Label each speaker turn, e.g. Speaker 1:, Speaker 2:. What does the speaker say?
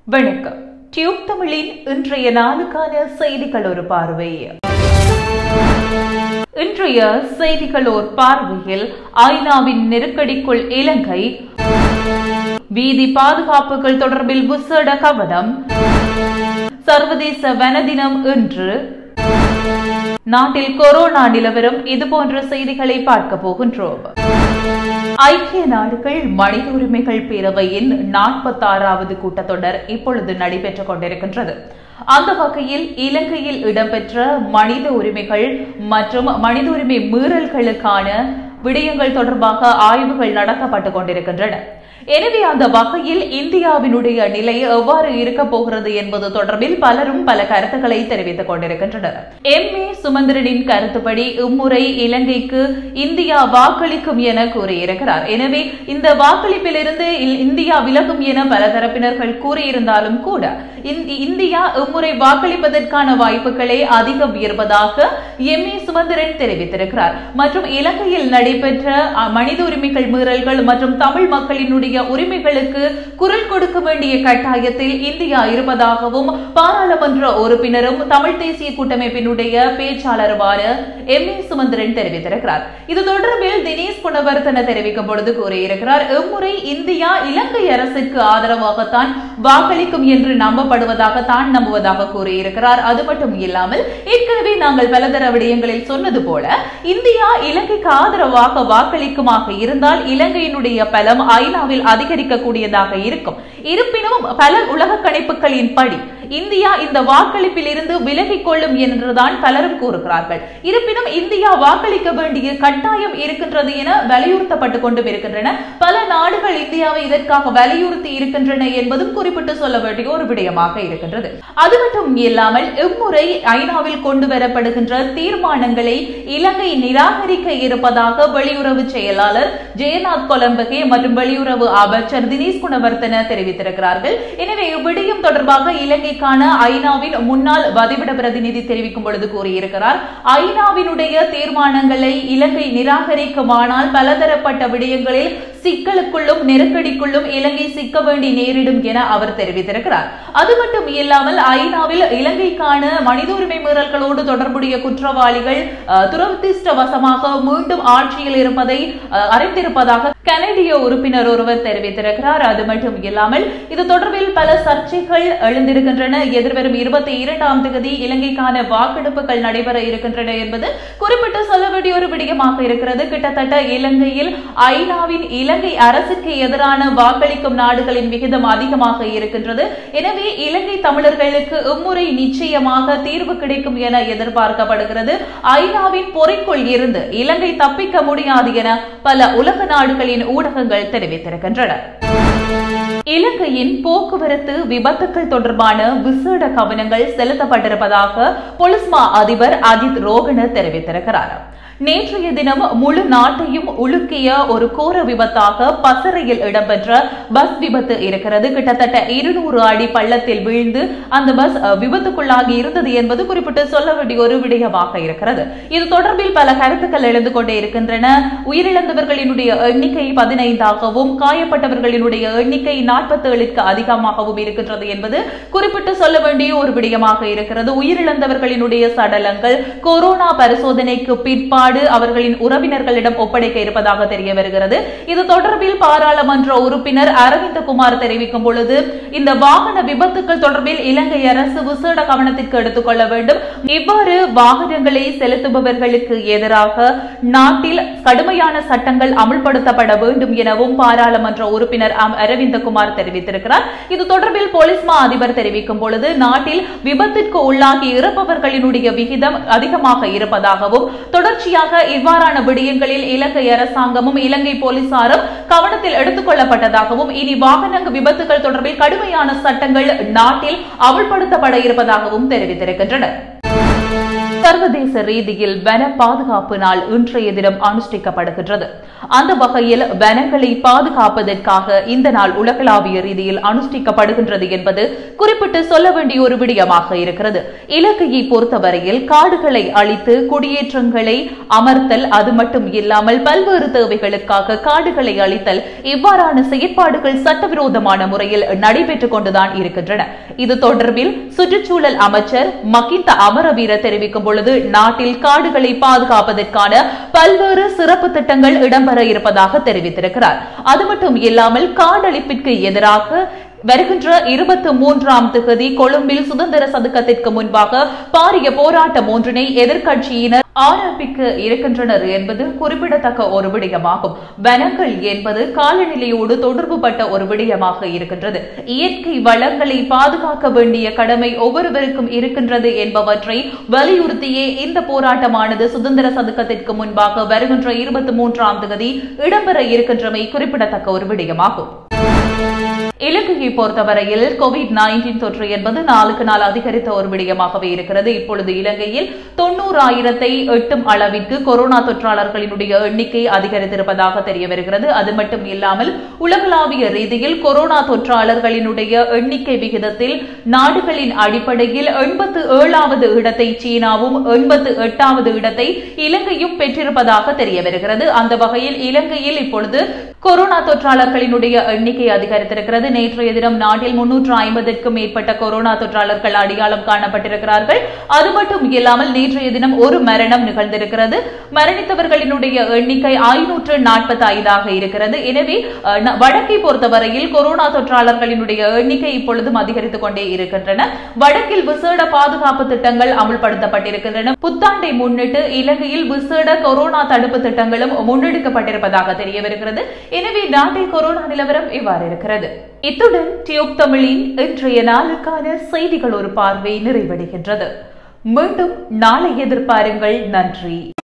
Speaker 1: வணக்கம் டியூப் தமிழின் இன்றைய நாளுக்கான செய்திகள் ஒரு பார்வை இன்றைய செய்திகள் ஓர் பார்வையில் ஐநாவின் நெருக்கடிக்குள் இலங்கை வீதி பாதுகாப்புகள் தொடர்பில் விசேட கவனம் சர்வதேச வன தினம் இன்று நாட்டில் கொரோனா நிலவரம் இதுபோன்ற செய்திகளை பார்க்க போகின்றோம் ஐக்கிய நாடுகள் மனித உரிமைகள் பேரவையின் நாற்பத்தாறாவது கூட்டத்தொடர் இப்பொழுது நடைபெற்றுக் கொண்டிருக்கின்றது அந்த வகையில் இலங்கையில் இடம்பெற்ற மனித உரிமைகள் மற்றும் மனித உரிமை மீறல்களுக்கான விடயங்கள் தொடர்பாக ஆய்வுகள் நடத்தப்பட்டுக் கொண்டிருக்கின்றன எனவே அந்த வகையில் இந்தியாவினுடைய நிலை எவ்வாறு இருக்க போகிறது என்பது தொடர்பில் பலரும் பல கருத்துக்களை தெரிவித்துக் கொண்டிருக்கின்றனர் எம் ஏ சுமந்திரனின் கருத்துப்படி இம்முறை இலங்கைக்கு இந்தியா வாக்களிக்கும் என கூறியிருக்கிறார் எனவே இந்த வாக்களிப்பிலிருந்து இந்தியா விலகும் என பல தரப்பினர்கள் கூறியிருந்தாலும் கூட இந்தியா இம்முறை வாக்களிப்பதற்கான வாய்ப்புகளே அதிகம் இருப்பதாக எம் ஏ சுமந்திரன் தெரிவித்திருக்கிறார் மற்றும் இலங்கையில் நடைபெற்ற மனித உரிமைகள் மீறல்கள் மற்றும் தமிழ் மக்களினுடைய உரிமைகளுக்கு குரல் கொடுக்க வேண்டிய கட்டாயத்தில் இந்தியா இருப்பதாகவும் பாராளுமன்ற உறுப்பினரும் தமிழ் தேசிய கூட்டமைப்பினுடைய பேச்சாளருமான எம் ஏ சுமந்திரன் தெரிவித்திருக்கிறார் இது தொடர்பில் தினேஷ் குணவர்த்தன தெரிவிக்கும் பொழுது கூறியிருக்கிறார் இம்முறை இந்தியா இலங்கை அரசிற்கு ஆதரவாகத்தான் வாக்களிக்கும் என்று நம்பப்படுவதாக தான் நம்புவதாக கூறியிருக்கிறார் அது மட்டும் இல்லாமல் ஏற்கனவே நாங்கள் பலதர விடயங்களில் சொன்னது போல இந்தியா இலங்கைக்கு ஆதரவாக வாக்களிக்குமாக இருந்தால் இலங்கையினுடைய பலம் ஐநாவில் அதிகரிக்கக்கூடியதாக இருக்கும் இருப்பினும் பல உலக கணிப்புகளின் படி இந்தியா இந்த வாக்களிப்பில் இருந்து விலகிக் கொள்ளும் என்றுதான் பலரும் கூறுகிறார்கள் இருப்பினும் இந்தியா வாக்களிக்க வேண்டிய கட்டாயம் இருக்கின்றது என வலியுறுத்தப்பட்டுக் கொண்டும் இருக்கின்றன பல நாடுகள் இந்தியாவை இதற்காக வலியுறுத்தி இருக்கின்றன என்பதும் குறிப்பிட்டு சொல்ல வேண்டிய ஒரு விடயமாக இருக்கின்றது அது மட்டும் இல்லாமல் இம்முறை ஐநாவில் கொண்டு வரப்படுகின்ற தீர்மானங்களை இலங்கை நிராகரிக்க இருப்பதாக வெளியுறவு செயலாளர் ஜெயநாத் கொலம்பகே மற்றும் வெளியுறவு அமைச்சர் தினேஷ் குணவர்த்தன தெரிவித்திருக்கிறார்கள் எனவே இவ்விடயம் தொடர்பாக இலங்கைக்கான ஐநாவின் முன்னாள் வதிவிட பிரதிநிதி தெரிவிக்கும் பொழுது கூறியிருக்கிறார் ஐநாவினுடைய தீர்மானங்களை இலங்கை நிராகரிக்குமானால் பலதரப்பட்ட விடயங்களில் சிக்கலுக்குள்ளும் நெருக்கடிக்குள்ளும் இலங்கை சிக்க வேண்டி நேரிடும் என அவர் தெரிவித்திருக்கிறார் அது மட்டும் இல்லாமல் ஐநாவில் இலங்கைக்கான மனித உரிமை மீறல்களோடு தொடர்புடைய குற்றவாளிகள் துரதிருஷ்டவசமாக மீண்டும் ஆட்சியில் இருப்பதை அறிந்திருப்பதாக கனடிய உறுப்பினர் ஒருவர் தெரிவித்திருக்கிறார் அது மட்டும் இல்லாமல் இது தொடர்பில் பல சர்ச்சைகள் எழுந்திருக்கின்றன எதிர்வரும் இருபத்தி இரண்டாம் தேதி இலங்கைக்கான வாக்கெடுப்புகள் நடைபெற இருக்கின்றன என்பது குறிப்பிட்டு சொல்ல வேண்டிய ஒரு விடயமாக இருக்கிறது கிட்டத்தட்ட இலங்கையில் ஐநாவின் இலங்கை அரசுக்கு எதிரான வாக்களிக்கும் நாடுகளின் விகிதம் அதிகமாக இருக்கின்றது எனவே இலங்கை தமிழர்களுக்கு இம்முறை நிச்சயமாக தீர்வு கிடைக்கும் என எதிர்பார்க்கப்படுகிறது ஐநாவின் பொறைக்குள் இருந்து இலங்கை தப்பிக்க முடியாது என பல உலக நாடுகளின் ஊடகங்கள் தெரிவித்திருக்கின்றன இலங்கையின் போக்குவரத்து விபத்துக்கள் தொடர்பான விசேட கவனங்கள் செலுத்தப்பட்டிருப்பதாக பொலிஸ்மா அதிபர் அஜித் ரோகன தெரிவித்திருக்கிறார் நேற்றைய தினம் முழு நாட்டையும் உலுக்கிய ஒரு கோர விபத்தாக பசறையில் இடம்பெற்ற பஸ் விபத்து இருக்கிறது கிட்டத்தட்ட இருநூறு அடி பள்ளத்தில் வீழ்ந்து அந்த பஸ் விபத்துக்குள்ளாகி இருந்தது என்பது குறிப்பிட்டு சொல்ல வேண்டிய ஒரு விடயமாக இருக்கிறது இது தொடர்பில் பல கருத்துக்கள் எழுந்து கொண்டே இருக்கின்றன உயிரிழந்தவர்களினுடைய எண்ணிக்கை பதினைந்தாகவும் காயப்பட்டவர்களினுடைய எண்ணிக்கை நாற்பத்தி ஏழுக்கு அதிகமாகவும் இருக்கின்றது என்பது குறிப்பிட்டு சொல்ல வேண்டிய ஒரு விடயமாக இருக்கிறது உயிரிழந்தவர்களினுடைய சடலங்கள் கொரோனா பரிசோதனைக்கு பிற்பாடு நாடு அவர்களின் உறவினர்களிடம் ஒப்படைக்க இருப்பதாக தெரிய வருகிறது இது தொடர்பில் பாராளுமன்ற உறுப்பினர் அரவிந்தகுமார் தெரிவிக்கும் பொழுது இந்த வாகன விபத்துக்கள் தொடர்பில் இலங்கை அரசு விசேட கவனத்திற்கு எடுத்துக் கொள்ள வேண்டும் இவ்வாறு வாகனங்களை செலுத்துபவர்களுக்கு எதிராக நாட்டில் கடுமையான சட்டங்கள் அமுல்படுத்தப்பட வேண்டும் எனவும் பாராளுமன்ற உறுப்பினர் அரவிந்தகுமார் தெரிவித்திருக்கிறார் இது தொடர்பில் போலீஸ் மா அதிபர் தெரிவிக்கும் பொழுது நாட்டில் விபத்திற்கு உள்ளாகி இறப்பவர்களினுடைய விகிதம் அதிகமாக இருப்பதாகவும் தொடர்ச்சியாக தொடர்ச்சியாக இவ்வாறான விடயங்களில் இலங்கை அரசாங்கமும் இலங்கை போலீசாரும் கவனத்தில் எடுத்துக் கொள்ளப்பட்டதாகவும் இனி வாகன விபத்துகள் தொடர்பில் கடுமையான சட்டங்கள் நாட்டில் அமல்படுத்தப்பட இருப்பதாகவும் தெரிவித்திருக்கின்றனர் சர்வதேச ரீதியில் வன பாதுகாப்பு நாள் இன்றைய தினம் அனுஷ்டிக்கப்படுகின்றது அந்த வகையில் வனங்களை பாதுகாப்பதற்காக இந்த நாள் உலகளாவிய ரீதியில் அனுஷ்டிக்கப்படுகின்றது என்பது குறிப்பிட்டு சொல்ல வேண்டிய ஒரு விடயமாக இருக்கிறது இலங்கையை பொறுத்தவரையில் காடுகளை அழித்து குடியேற்றங்களை அமர்த்தல் அது மட்டும் இல்லாமல் பல்வேறு தேவைகளுக்காக காடுகளை அழித்தல் இவ்வாறான செயற்பாடுகள் சட்டவிரோதமான முறையில் நடைபெற்றுக் கொண்டுதான் இருக்கின்றன இது தொடர்பில் சுற்றுச்சூழல் அமைச்சர் மகிந்த அமரவீர தெரிவிக்கும் பொழுது நாட்டில் காடுகளை பாதுகாப்பதற்கான பல்வேறு சிறப்பு திட்டங்கள் இடம்பெற இருப்பதாக தெரிவித்திருக்கிறார் அது மட்டும் இல்லாமல் காடழிப்பிற்கு எதிராக வருகின்ற இருபத்தி மூன்றாம் திகதி கொழும்பில் சுதந்திர சதுக்கத்திற்கு முன்பாக பாரிய போராட்டம் ஒன்றினை எதிர்க்கட்சியினர் ஆரம்பிக்க இருக்கின்றனர் என்பது குறிப்பிடத்தக்க ஒரு விடயமாகும் வனங்கள் என்பது காலநிலையோடு தொடர்புபட்ட ஒரு விடயமாக இருக்கின்றது இயற்கை வளங்களை பாதுகாக்க வேண்டிய கடமை ஒவ்வொருவருக்கும் இருக்கின்றது என்பவற்றை வலியுறுத்தியே இந்த போராட்டமானது சுதந்திர சதுக்கத்திற்கு முன்பாக வருகின்ற இருபத்தி மூன்றாம் தேதி இடம்பெற இருக்கின்றமை குறிப்பிடத்தக்க ஒரு விடயமாகும் இலங்கையை பொறுத்தவரையில் கோவிட் நைன்டீன் தொற்று என்பது நாளுக்கு நாள் அதிகரித்த ஒரு விடயமாகவே இருக்கிறது இப்பொழுது இலங்கையில் தொண்ணூறாயிரத்தை எட்டும் அளவிற்கு கொரோனா தொற்றாளர்களினுடைய எண்ணிக்கை அதிகரித்திருப்பதாக தெரிய வருகிறது அது மட்டும் இல்லாமல் உலகளாவிய ரீதியில் கொரோனா தொற்றாளர்களினுடைய எண்ணிக்கை விகிதத்தில் நாடுகளின் அடிப்படையில் எண்பத்து ஏழாவது இடத்தை சீனாவும் எண்பத்து எட்டாவது இடத்தை இலங்கையும் பெற்றிருப்பதாக தெரிய வருகிறது அந்த வகையில் இலங்கையில் இப்பொழுது கொரோனா தொற்றாளர்களினுடைய எண்ணிக்கை அதிகரித்திருக்கிறது நேற்றைய தினம் நாட்டில் முன்னூற்று ஐம்பதுக்கும் மேற்பட்ட கொரோனா தொற்றாளர்கள் அடையாளம் காணப்பட்டிருக்கிறார்கள் அது மட்டும் இல்லாமல் நேற்றைய தினம் ஒரு மரணம் நிகழ்ந்திருக்கிறது மரணித்தவர்களினுடைய எண்ணிக்கை ஐநூற்று நாற்பத்தி ஐந்தாக இருக்கிறது எனவே அஹ், ந- வடக்கை பொறுத்தவரையில் கொரோனா தொற்றாளர்களினுடைய எண்ணிக்கை இப்பொழுதும் அதிகரித்துக் கொண்டே இருக்கின்றன வடக்கில் விசேட பாதுகாப்பு திட்டங்கள் அமுல்படுத்தப்பட்டிருக்கின்றன புத்தாண்டை முன்னிட்டு இலங்கையில் விசேட கொரோனா தடுப்பு திட்டங்களும் முன்னெடுக்கப்பட்டிருப்பதாக தெரிய வருகிறது எனவே நாட்டில் கொரோனா நிலவரம் இவ்வாறு இருக்கிறது இத்துடன் டியூப் தமிழின் இன்றைய நாளுக்கான செய்திகள் ஒரு பார்வை நிறைவடைகின்றது மீண்டும் நாளை எதிர்பாருங்கள் நன்றி